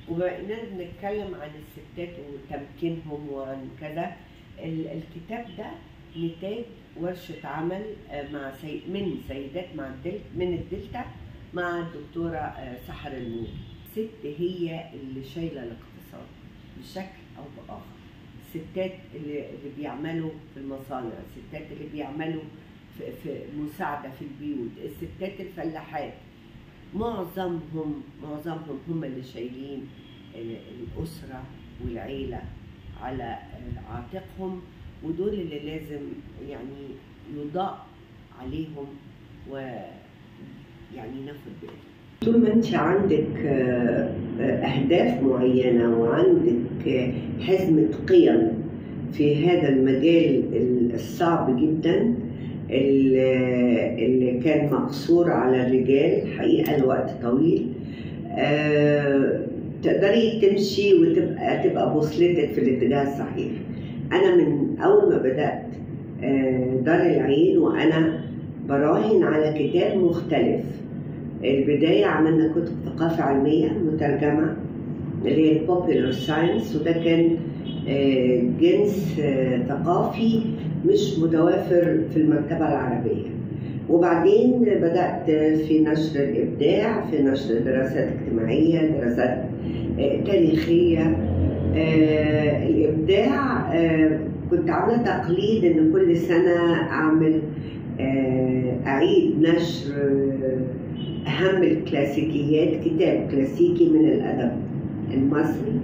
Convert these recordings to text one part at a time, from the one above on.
وبما اننا بنتكلم عن الستات وتمكينهم وعن كذا ال- الكتاب ده نتاج ورشة عمل آه، مع سي... من سيدات مع الدلتا من الدلتا مع الدكتورة آه، سحر الموجي الست هي اللي شايلة الاقتصاد بشكل أو بآخر الستات اللي, اللي بيعملوا في المصانع الستات اللي بيعملوا في, في مساعدة في البيوت الستات الفلاحات معظمهم معظمهم هم اللي شايلين ال- الأسرة والعيلة على آه، عاتقهم ودول اللي لازم يعني يضاء عليهم ويعني ناخد بالنا طول ما انت عندك آه، آه، اهداف معينه وعندك آه، حزمه قيم في هذا المجال الصعب جدا اللي اللي كان مقصور على الرجال حقيقه لوقت طويل آه، تقدري تمشي وتبقى تبقى بوصلتك في الاتجاه الصحيح انا من اول ما بدات آه، دار العين وانا براهن على كتاب مختلف البداية عملنا كتب ثقافة علمية مترجمة اللي هي البوبيلر ساينس وده كان آه، جنس آه، ثقافي مش متوافر في المكتبة العربية وبعدين بدأت في نشر الإبداع في نشر دراسات اجتماعية دراسات آه، تاريخية آه، الإبداع آه، كنت عاملة تقليد إن كل سنة أعمل آه، أعيد نشر آه، أهم الكلاسيكيات كتاب كلاسيكي من الأدب المصري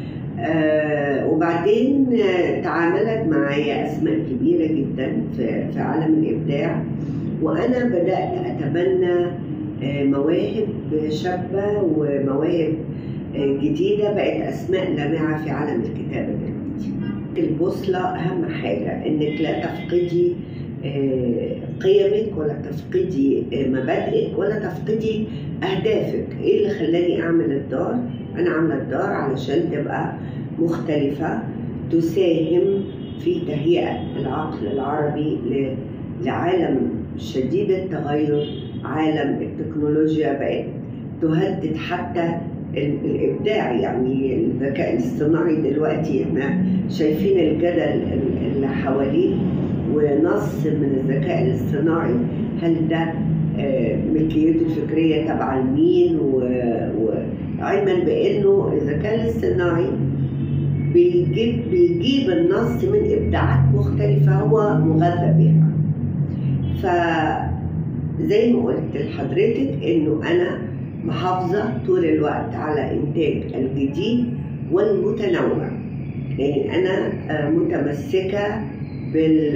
آه وبعدين آه تعاملت معايا أسماء كبيرة جدا في, في عالم الإبداع وأنا بدأت أتبنى آه مواهب شابة ومواهب آه جديدة بقت أسماء لامعة في عالم الكتابة دلوقتي البوصلة أهم حاجة إنك لا تفقدي آه، قيمك ولا تفقدي آه، مبادئك ولا تفقدي اهدافك ايه اللي خلاني اعمل الدار انا عامله الدار علشان تبقى مختلفه تساهم في تهيئه العقل العربي ل- لعالم شديد التغير عالم التكنولوجيا بقت تهدد حتى ال- الابداع يعني الذكاء الاصطناعي دلوقتي احنا شايفين الجدل ال- اللي حواليه ونص من الذكاء الاصطناعي هل ده آه، ملكيته الفكريه تبع لمين و- وعلما بانه الذكاء الاصطناعي بيجيب بيجيب النص من ابداعات مختلفه هو مغذى بها فزي ما قلت لحضرتك انه انا محافظه طول الوقت على انتاج الجديد والمتنوع يعني انا آه، متمسكه بال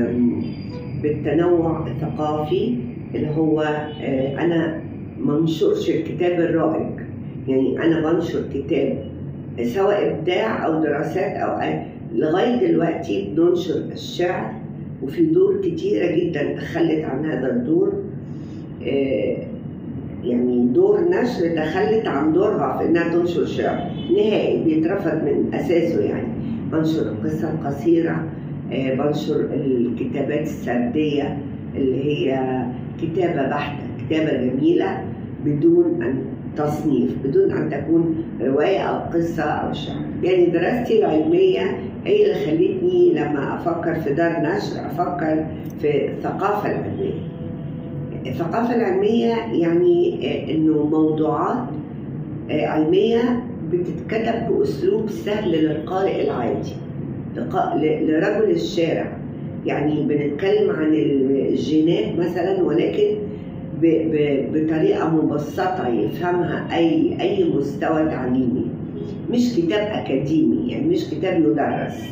بالتنوع الثقافي اللي هو آه، انا منشرش الكتاب الرائج يعني انا بنشر كتاب سواء ابداع او دراسات او أي. لغايه دلوقتي بننشر الشعر وفي دور كتيره جدا تخلت عن هذا الدور آه، يعني دور نشر تخلت عن دورها في انها تنشر شعر نهائي بيترفض من اساسه يعني بنشر القصه القصيره آه، بنشر الكتابات السرديه اللي هي كتابه بحته كتابه جميله بدون ان تصنيف بدون ان تكون روايه او قصه او شعر يعني دراستي العلميه هي اللي خلتني لما افكر في دار نشر افكر في الثقافه العلميه الثقافه العلميه يعني آه، انه موضوعات آه، علميه بتتكتب باسلوب سهل للقارئ العادي لق- ل- لرجل الشارع يعني بنتكلم عن الجينات مثلا ولكن ب- ب- بطريقه مبسطه يفهمها اي اي مستوى تعليمي مش كتاب اكاديمي يعني مش كتاب يدرس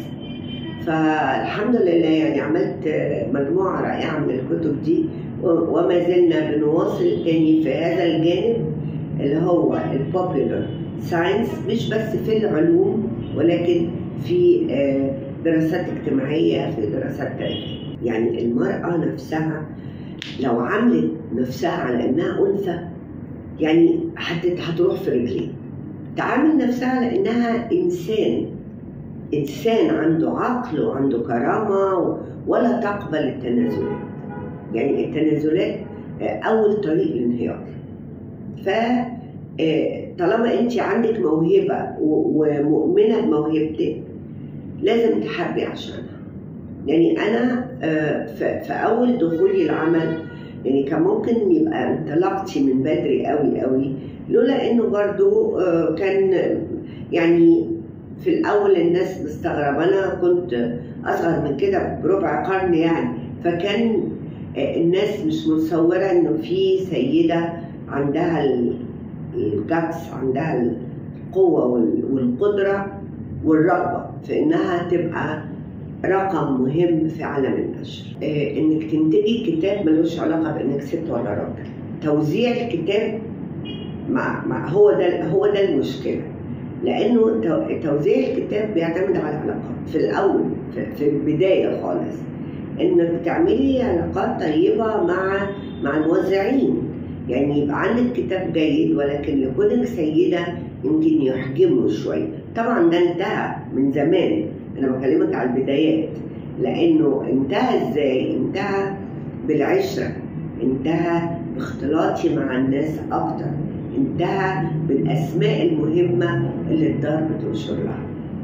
فالحمد لله يعني عملت مجموعه رائعه من الكتب دي و- وما زلنا بنواصل تاني في هذا الجانب اللي هو البوبيلر ساينس مش بس في العلوم ولكن في آه، دراسات اجتماعية في دراسات تاريخية يعني المرأة نفسها لو عملت نفسها على انها انثى يعني هت- هتروح في رجلين تعامل نفسها على انها انسان انسان عنده عقل وعنده كرامه و- ولا تقبل التنازلات يعني التنازلات آه، اول طريق للانهيار ف آه، طالما انت عندك موهبه و- ومؤمنه بموهبتك لازم تحاربي عشانها يعني انا آه، في في اول دخولي العمل يعني كان ممكن يبقى انطلاقتي من بدري قوي قوي لولا انه برضو آه، كان يعني في الاول الناس مستغربه انا كنت اصغر من كده بربع قرن يعني فكان آه، الناس مش متصوره انه في سيده عندها ال- الجاتس عندها القوه وال- والقدره والرغبه في انها تبقى رقم مهم في عالم النشر آه، انك تنتجي كتاب ملوش علاقه بانك ست ولا راجل توزيع الكتاب مع مع هو ده هو ده المشكله لانه تو- توزيع الكتاب بيعتمد على علاقات في الاول في, في البدايه خالص انك تعملي علاقات طيبه مع مع الموزعين يعني يبقى عندك كتاب جيد ولكن لكونك سيده يمكن يحجمه شويه طبعا ده انتهى من زمان انا بكلمك على البدايات لانه انتهى ازاي انتهى بالعشره انتهى باختلاطي مع الناس اكتر انتهى بالاسماء المهمه اللي الدار بتنشر لها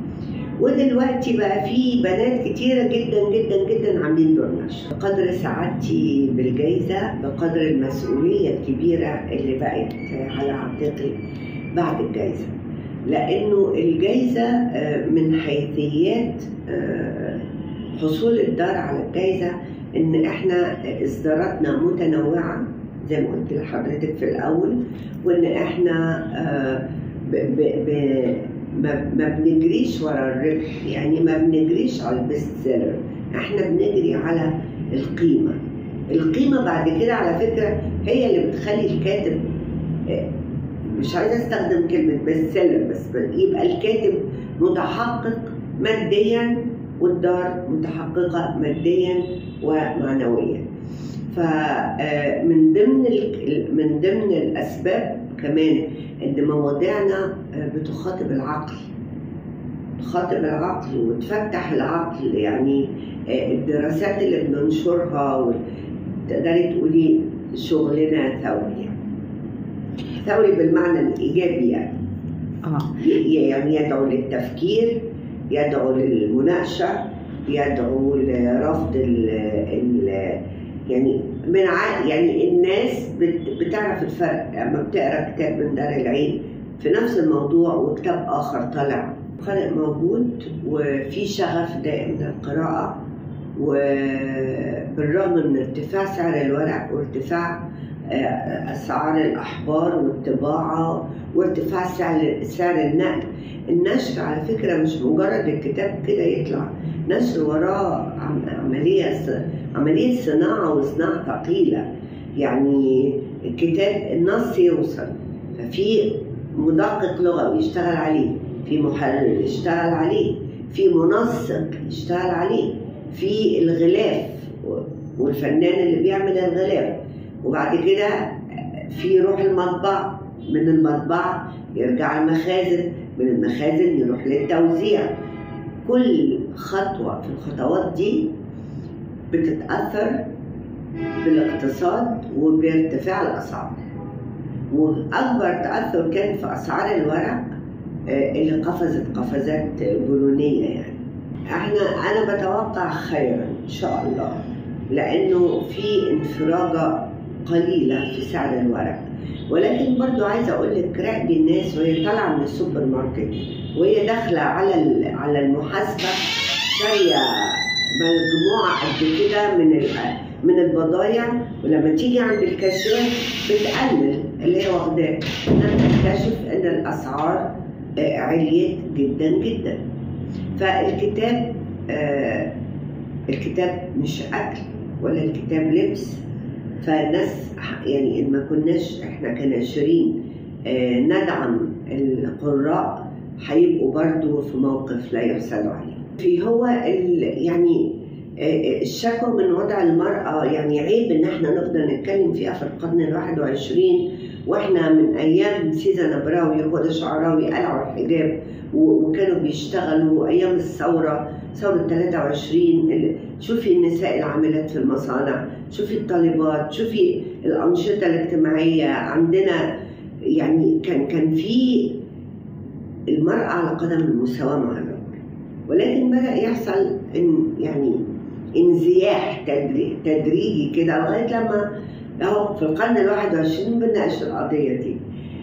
ودلوقتي بقى في بنات كتيرة جدا جدا جدا عاملين دور نشر بقدر سعادتي بالجايزة بقدر المسؤولية الكبيرة اللي بقت على عاتقي بعد الجايزة لأنه الجايزة آه، من حيثيات آه، حصول الدار على الجايزة إن إحنا إصداراتنا متنوعة زي ما قلت لحضرتك في الأول وإن إحنا آه، ب ب ب ما, ما بنجريش ورا الربح يعني ما بنجريش على البيست سيلر احنا بنجري على القيمة القيمة بعد كده على فكرة هي اللي بتخلي الكاتب آه، مش عايزة استخدم كلمة بيست سيلر بس يبقى الكاتب متحقق ماديا والدار متحققة ماديا ومعنويا فمن ضمن ال- من ضمن الاسباب كمان ان مواضيعنا آه، بتخاطب العقل تخاطب العقل وتفتح العقل يعني آه، الدراسات اللي بننشرها وال- تقدري تقولي شغلنا ثوري ثوري بالمعنى الايجابي يعني اه ي- يعني يدعو للتفكير يدعو للمناقشة يدعو لرفض ال ال يعني من ع... يعني الناس بت... بتعرف الفرق لما بتقرا كتاب من دار العين في نفس الموضوع وكتاب اخر طلع فرق موجود وفي شغف دائم للقراءة وبالرغم من ارتفاع سعر الورق وارتفاع آه، اسعار الاحبار والطباعه وارتفاع سعر سعر النقل النشر على فكره مش مجرد الكتاب كده يطلع نشر وراه عم- عمليه ص- عمليه صناعه وصناعه ثقيله يعني الكتاب النص يوصل ففي مدقق لغوي يشتغل عليه في محرر يشتغل عليه في منسق يشتغل عليه في الغلاف والفنان اللي بيعمل الغلاف وبعد كده في يروح المطبع من المطبعة يرجع المخازن من المخازن يروح للتوزيع كل خطوة في الخطوات دي بتتأثر بالاقتصاد وبارتفاع الأسعار وأكبر تأثر كان في أسعار الورق آه، اللي قفزت قفزات جنونية يعني احنا أنا بتوقع خيرا إن شاء الله لأنه في انفراجة قليلة في سعر الورق ولكن برضو عايزة أقول لك راقبي الناس وهي طالعة من السوبر ماركت وهي داخلة على ال- على المحاسبة شارية مجموعة قد كده من ال- من البضايع ولما تيجي عند الكاشير بتقلل اللي هي واخداه انها تكتشف ان الاسعار آه، عليت جدا جدا فالكتاب آه، الكتاب مش اكل ولا الكتاب لبس فالناس يعني إن ما كناش احنا كناشرين آه، ندعم القراء هيبقوا برضو في موقف لا يحسدوا عليه في هو ال يعني آه، الشكوى من وضع المرأة يعني عيب إن احنا نفضل نتكلم فيها في القرن الواحد وعشرين واحنا من أيام سيزا نبراوي وهدى شعراوي قلعوا الحجاب و- وكانوا بيشتغلوا أيام الثورة ثورة 23 ال- شوفي النساء العاملات في المصانع شوفي الطالبات شوفي الأنشطة الاجتماعية عندنا يعني كان كان في المرأة على قدم المساواة مع الرجل ولكن بدأ يحصل إن يعني انزياح تدري- تدريجي كده لغاية لما اهو في القرن الواحد وعشرين بنناقش القضية دي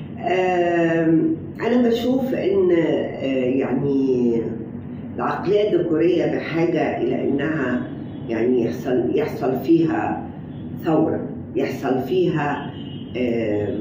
آم، أنا بشوف إن آه، يعني العقلية الذكورية بحاجة إلى إنها يعني يحصل يحصل فيها ثورة يحصل فيها آم،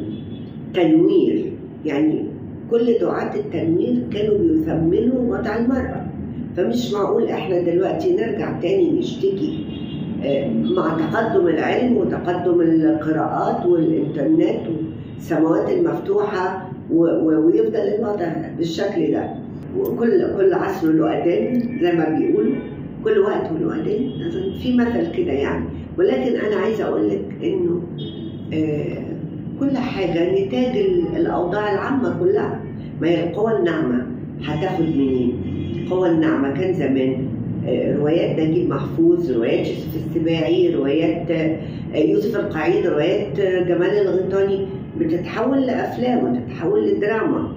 تنوير يعني كل دعاة التنوير كانوا بيثمنوا وضع المرأة فمش معقول احنا دلوقتي نرجع تاني نشتكي آه، مع تقدم العلم وتقدم القراءات والإنترنت والسماوات المفتوحة و- و- ويفضل الوضع بالشكل ده وكل كل عصر له أذان زي ما بيقولوا كل وقت له أذان أظن في مثل كده يعني ولكن أنا عايزة أقول لك إنه آه، كل حاجة نتاج ال- الأوضاع العامة كلها ما هي القوى الناعمة هتاخد منين؟ القوى الناعمة كان زمان آه، روايات نجيب محفوظ روايات يوسف السباعي روايات آه، يوسف القعيد روايات آه، جمال الغيطاني بتتحول لأفلام وتتحول لدراما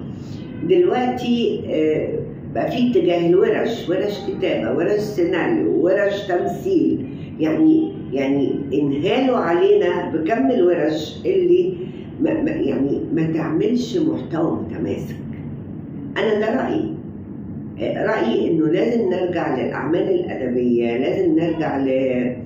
دلوقتي آه، بقى في اتجاه الورش ورش كتابة ورش سيناريو ورش تمثيل يعني يعني انهالوا علينا بكم الورش اللي ما ما- يعني ما تعملش محتوى متماسك انا ده رايي آه، رايي انه لازم نرجع للاعمال الادبيه لازم نرجع ل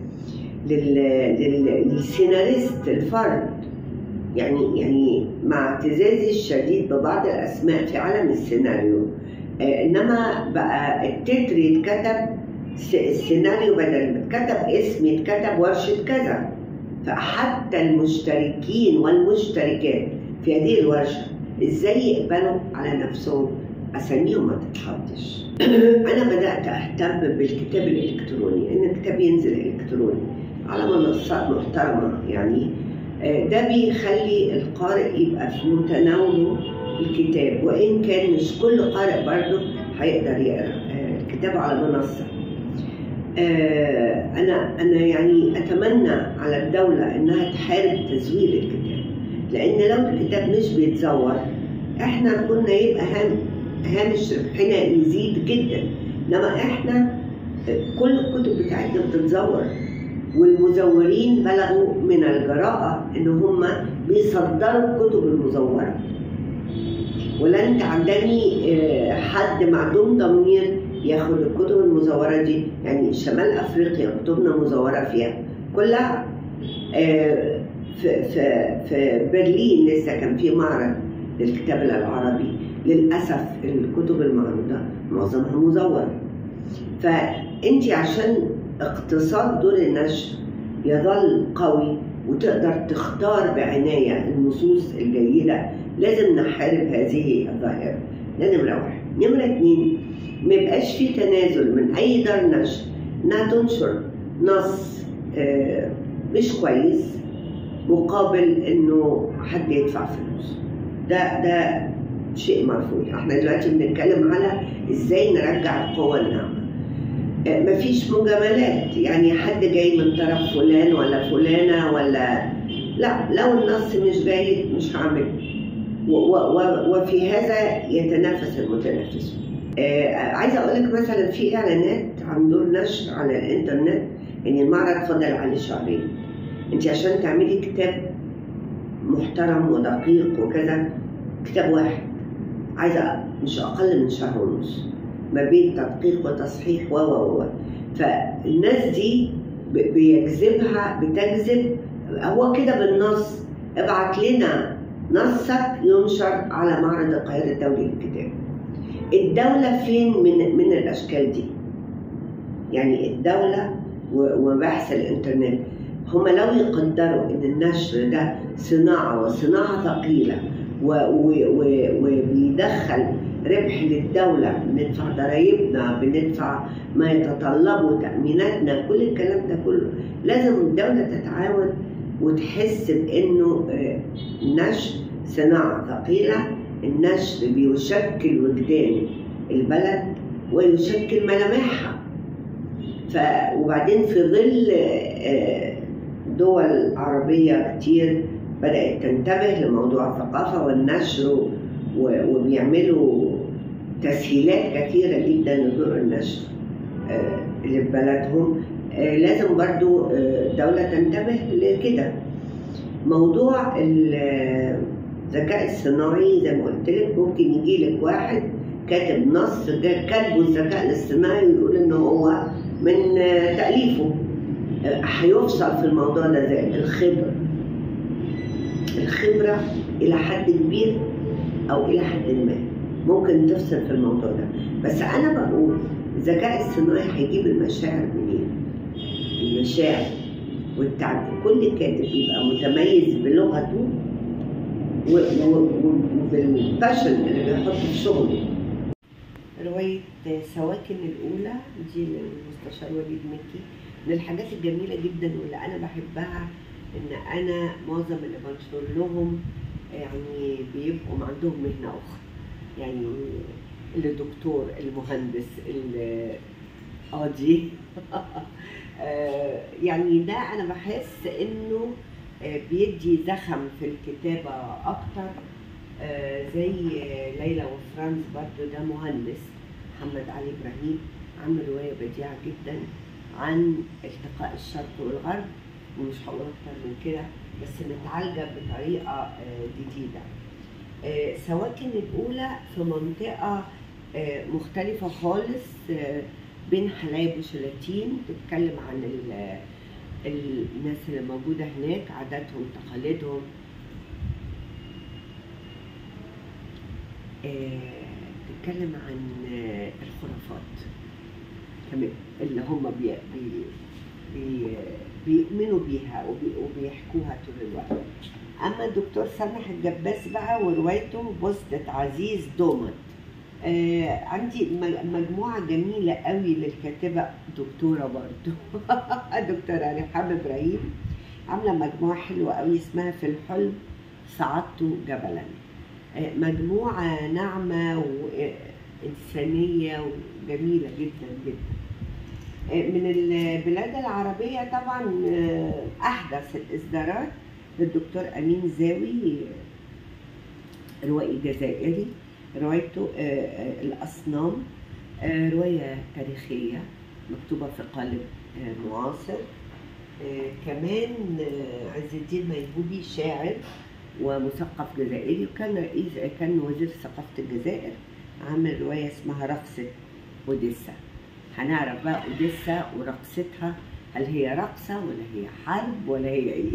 لل... لل... للسيناريست الفرد يعني يعني مع اعتزازي الشديد ببعض الاسماء في عالم السيناريو آه، انما بقى التتر يتكتب س- السيناريو بدل ما اتكتب اسم يتكتب ورشه كذا فحتى المشتركين والمشتركات في هذه الورشه ازاي يقبلوا على نفسهم اساميهم ما تتحطش انا بدات اهتم بالكتاب الالكتروني ان الكتاب ينزل الكتروني على منصات محترمه يعني آه، ده بيخلي القارئ يبقى في متناوله الكتاب وان كان مش كل قارئ برضه هيقدر يقرا آه، كتابه على منصه آه، انا انا يعني اتمنى على الدوله انها تحارب تزوير الكتاب لان لو الكتاب مش بيتزور احنا كنا يبقى هام هامش ربحنا يزيد جدا انما احنا كل الكتب بتاعتنا بتتزور والمزورين بلغوا من الجراءة إن هم بيصدروا الكتب المزورة ولن تعدني آه، حد معدوم ضمير ياخد الكتب المزورة دي يعني شمال أفريقيا كتبنا مزورة فيها كلها آه، في في في برلين لسه كان في معرض للكتاب العربي للأسف الكتب المعروضة معظمها مزورة فأنت عشان اقتصاد دور النشر يظل قوي وتقدر تختار بعناية النصوص الجيدة لازم نحارب هذه الظاهرة ده نمرة واحد نمرة اتنين ما يبقاش في تنازل من أي دار نشر إنها تنشر نص آه، مش كويس مقابل إنه حد يدفع فلوس ده ده شيء مرفوض احنا دلوقتي بنتكلم على ازاي نرجع القوة الناعمة آه، مفيش مجاملات يعني حد جاي من طرف فلان ولا فلانة ولا لا لو النص مش جيد مش هعمله و- و- و- وفي هذا يتنافس المتنافسون آه، عايزه اقول لك مثلا في اعلانات عن دور نشر على الانترنت يعني المعرض فضل عليه شهرين انت عشان تعملي كتاب محترم ودقيق وكذا كتاب واحد عايزه مش اقل من شهر ونص ما بين تدقيق وتصحيح و و و فالناس دي ب- بيجذبها بتجذب هو كده بالنص ابعت لنا نصك ينشر على معرض القاهرة الدولي للكتاب الدولة فين من من الأشكال دي؟ يعني الدولة و- وبحث الإنترنت هما لو يقدروا إن النشر ده صناعة وصناعة ثقيلة و- و- و- وبيدخل ربح للدولة بندفع ضرايبنا بندفع ما يتطلبه تأميناتنا كل الكلام ده كله لازم الدولة تتعاون وتحس بانه آه، النشر صناعه ثقيله النشر بيشكل وجدان البلد ويشكل ملامحها ف وبعدين في ظل آه، دول عربيه كتير بدأت تنتبه لموضوع الثقافة والنشر وبيعملوا تسهيلات كثيرة جدا لطرق النشر اللي في بلدهم لازم برضو الدولة تنتبه لكده موضوع الذكاء الصناعي زي ما قلت لك ممكن يجي لك واحد كاتب نص كاتبه الذكاء الاصطناعي ويقول ان هو من تأليفه هيفصل في الموضوع ده زي الخبرة الخبرة إلى حد كبير أو إلى حد ما ممكن تفصل في الموضوع ده بس أنا بقول الذكاء الصناعي هيجيب المشاعر منين؟ المشاعر والتعبير كل كاتب يبقى متميز بلغته وبالباشن اللي بيحطه في شغله رواية سواكن الأولى دي للمستشار وليد مكي من الحاجات الجميلة جدا واللي أنا بحبها إن أنا معظم اللي بنشر لهم يعني بيبقوا عندهم مهنة أخرى يعني اللي دكتور المهندس القاضي يعني ده أنا بحس إنه بيدي زخم في الكتابة أكتر زي ليلى وفرانس برضو ده مهندس محمد علي إبراهيم عامل رواية بديعة جدا عن التقاء الشرق والغرب ومش هقول أكتر من كده بس متعالجة بطريقة جديدة سواكن الأولى في منطقة مختلفة خالص بين حلايب وشلاتين بتتكلم عن الناس اللي موجودة هناك عاداتهم تقاليدهم بتتكلم عن الخرافات تمام اللي هم بي بي بي بيؤمنوا بيها وبيحكوها طول الوقت اما الدكتور سامح الجباس بقى وروايته بوستة عزيز دومت آه عندي مجموعة جميلة قوي للكاتبة دكتورة برضو دكتورة رحاب إبراهيم عاملة مجموعة حلوة قوي اسمها في الحلم صعدت جبلا آه مجموعة ناعمة وإنسانية وجميلة جدا جدا آه من البلاد العربية طبعا أحدث الإصدارات للدكتور أمين زاوي روائي جزائري روايته الأصنام رواية تاريخية مكتوبة في قالب معاصر كمان عز الدين ميهوبي شاعر ومثقف جزائري وكان رئيس كان وزير ثقافة الجزائر عامل رواية اسمها رقصة أوديسا هنعرف بقى أوديسا ورقصتها هل هي رقصة ولا هي حرب ولا هي إيه؟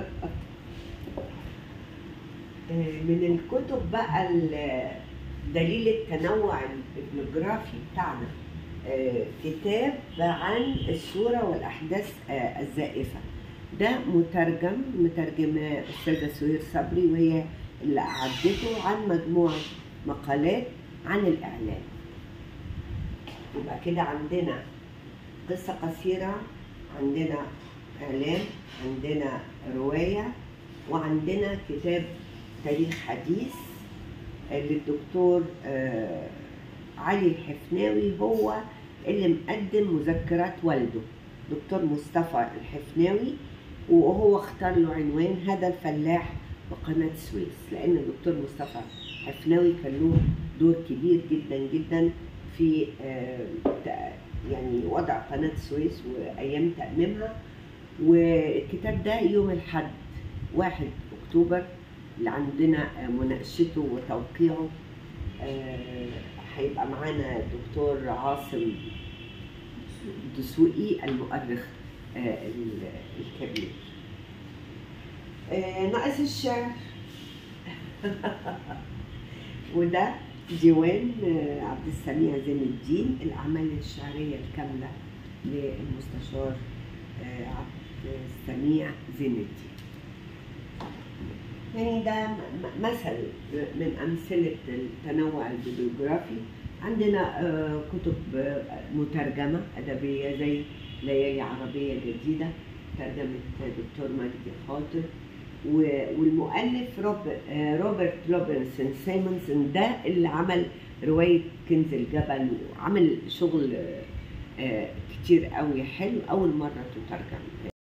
من الكتب بقى دليل التنوع الإثنوغرافي بتاعنا كتاب عن الصورة والأحداث الزائفة ده مترجم مترجمة أستاذة سهير صبري وهي اللي أعدته عن مجموعة مقالات عن الإعلام يبقى كده عندنا قصة قصيرة عندنا إعلام عندنا رواية وعندنا كتاب تاريخ حديث للدكتور علي الحفناوي هو اللي مقدم مذكرات والده دكتور مصطفى الحفناوي وهو اختار له عنوان هذا الفلاح وقناة السويس لأن الدكتور مصطفى الحفناوي كان له دور كبير جدا جدا في يعني وضع قناة السويس وأيام تأميمها والكتاب ده يوم الحد واحد أكتوبر اللي عندنا مناقشته وتوقيعه هيبقى معانا الدكتور عاصم دسوقي المؤرخ الكبير ناقص الشعر وده ديوان عبد السميع زين الدين الأعمال الشعرية الكاملة للمستشار عبد السميع زين الدين يعني ده مثل من أمثلة التنوع البيبليوغرافي عندنا كتب مترجمة أدبية زي ليالي عربية جديدة ترجمة دكتور مجدي خاطر والمؤلف روبرت روبنسون سيمونسون ده اللي عمل رواية كنز الجبل وعمل شغل كتير قوي حلو أول مرة تترجم